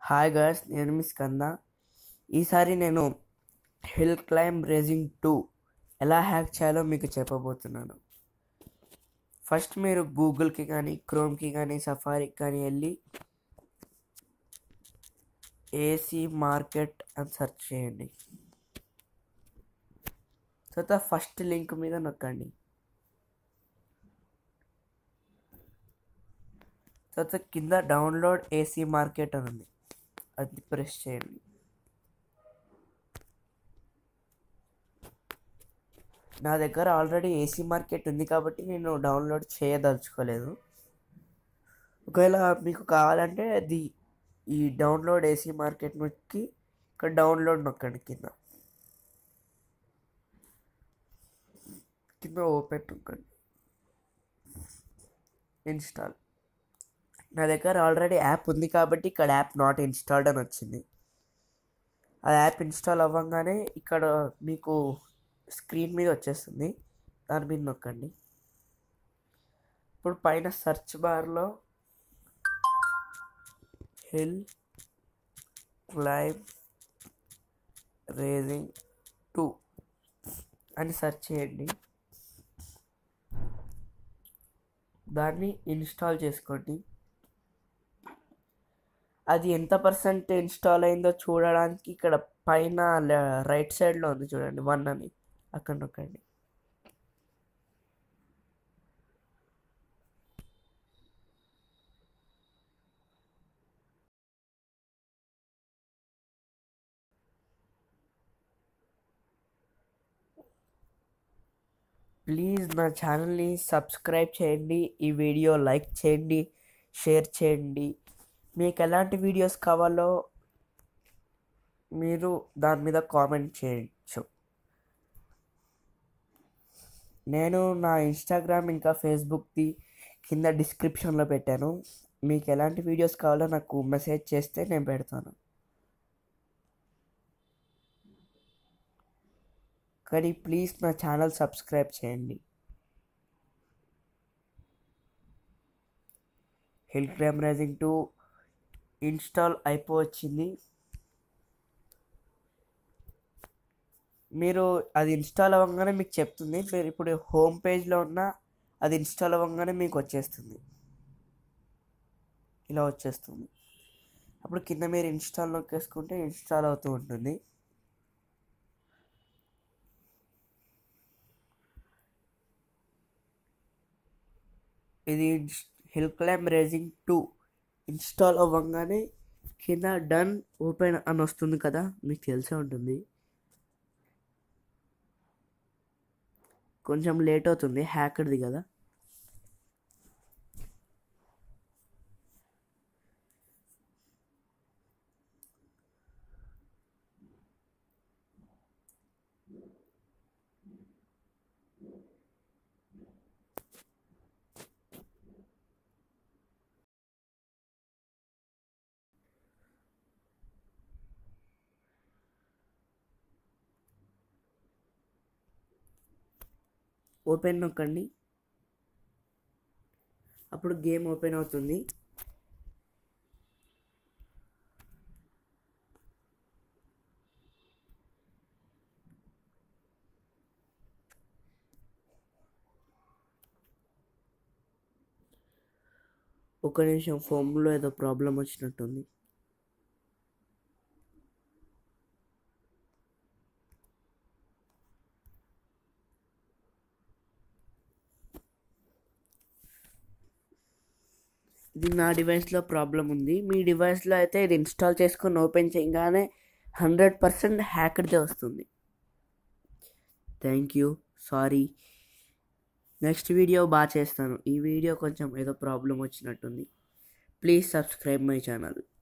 hi గర్స్ నేను మీ స్కంద ఈసారి నేను హిల్ క్లైంబ్ రేసింగ్ టూ ఎలా హ్యాక్ చేయాలో మీకు చెప్పబోతున్నాను ఫస్ట్ మీరు గూగుల్కి కానీ క్రోమ్కి కానీ సఫారీకి కానీ వెళ్ళి ఏసీ మార్కెట్ అని సెర్చ్ చేయండి తర్వాత ఫస్ట్ లింక్ మీద నొక్కండి తర్వాత కింద డౌన్లోడ్ ఏసీ మార్కెట్ అని ఉంది అది ప్రెస్ చేయండి నా దగ్గర ఆల్రెడీ ఏసీ మార్కెట్ ఉంది కాబట్టి నేను డౌన్లోడ్ చేయదలుచుకోలేదు ఒకవేళ మీకు కావాలంటే అది ఈ డౌన్లోడ్ ఏసీ మార్కెట్ నొక్కి ఇక్కడ డౌన్లోడ్ నొక్కండి కింద కింద ఓపెన్ నొక్కండి ఇన్స్టాల్ నా దగ్గర ఆల్రెడీ యాప్ ఉంది కాబట్టి ఇక్కడ యాప్ నాట్ ఇన్స్టాల్డ్ అని వచ్చింది ఆ యాప్ ఇన్స్టాల్ అవ్వగానే ఇక్కడ మీకు స్క్రీన్ మీద వచ్చేస్తుంది దాని మీద నొక్కండి ఇప్పుడు పైన సెర్చ్ బార్లో హిల్ క్లైమ్ రేజింగ్ టూ అని సెర్చ్ చేయండి దాన్ని ఇన్స్టాల్ చేసుకోండి అది ఎంత పర్సెంట్ ఇన్స్టాల్ అయిందో చూడడానికి ఇక్కడ పైన రైట్ సైడ్లో ఉంది చూడండి వన్ అని అక్కడ నొక్కండి ప్లీజ్ నా ఛానల్ని సబ్స్క్రైబ్ చేయండి ఈ వీడియో లైక్ చేయండి షేర్ చేయండి మీకు ఎలాంటి వీడియోస్ కావాలో మీరు దాని మీద కామెంట్ చేయొచ్చు నేను నా ఇన్స్టాగ్రామ్ ఇంకా ఫేస్బుక్ది కింద డిస్క్రిప్షన్లో పెట్టాను మీకు ఎలాంటి వీడియోస్ కావాలో నాకు మెసేజ్ చేస్తే నేను పెడతాను కానీ ప్లీజ్ నా ఛానల్ సబ్స్క్రైబ్ చేయండి hill climb racing two install అయిపోవచ్చింది మీరు అది ఇన్స్టాల్ అవ్వగానే మీకు చెప్తుంది మీరు ఇప్పుడు హోమ్ పేజ్లో ఉన్న అది ఇన్స్టాల్ అవ్వగానే మీకు వచ్చేస్తుంది ఇలా వచ్చేస్తుంది అప్పుడు కింద మీరు ఇన్స్టాల్ నొక్కేసుకుంటే ఇన్స్టాల్ అవుతూ ఉంటుంది ఇది hill climb racing two install అవ్వగానే కింద డన్ ఓపెన్ అని వస్తుంది కదా మీకు తెలిసే ఉంటుంది కొంచెం లేట్ అవుతుంది హ్యాకర్ది కదా ఓపెన్ నొక్కండి అప్పుడు గేమ్ ఓపెన్ అవుతుంది ఒక నిమిషం ఫోన్లో ఏదో ప్రాబ్లం వచ్చినట్టుంది ఇది నా డివైస్లో ప్రాబ్లం ఉంది మీ డివైస్లో అయితే ఇది ఇన్స్టాల్ చేసుకొని ఓపెన్ చేయగానే హండ్రెడ్ పర్సెంట్ హ్యాకర్దే వస్తుంది thank you sorry next video బాగా చేస్తాను ఈ వీడియో కొంచెం ఏదో ప్రాబ్లం వచ్చినట్టుంది ప్లీజ్ సబ్స్క్రైబ్ మై ఛానల్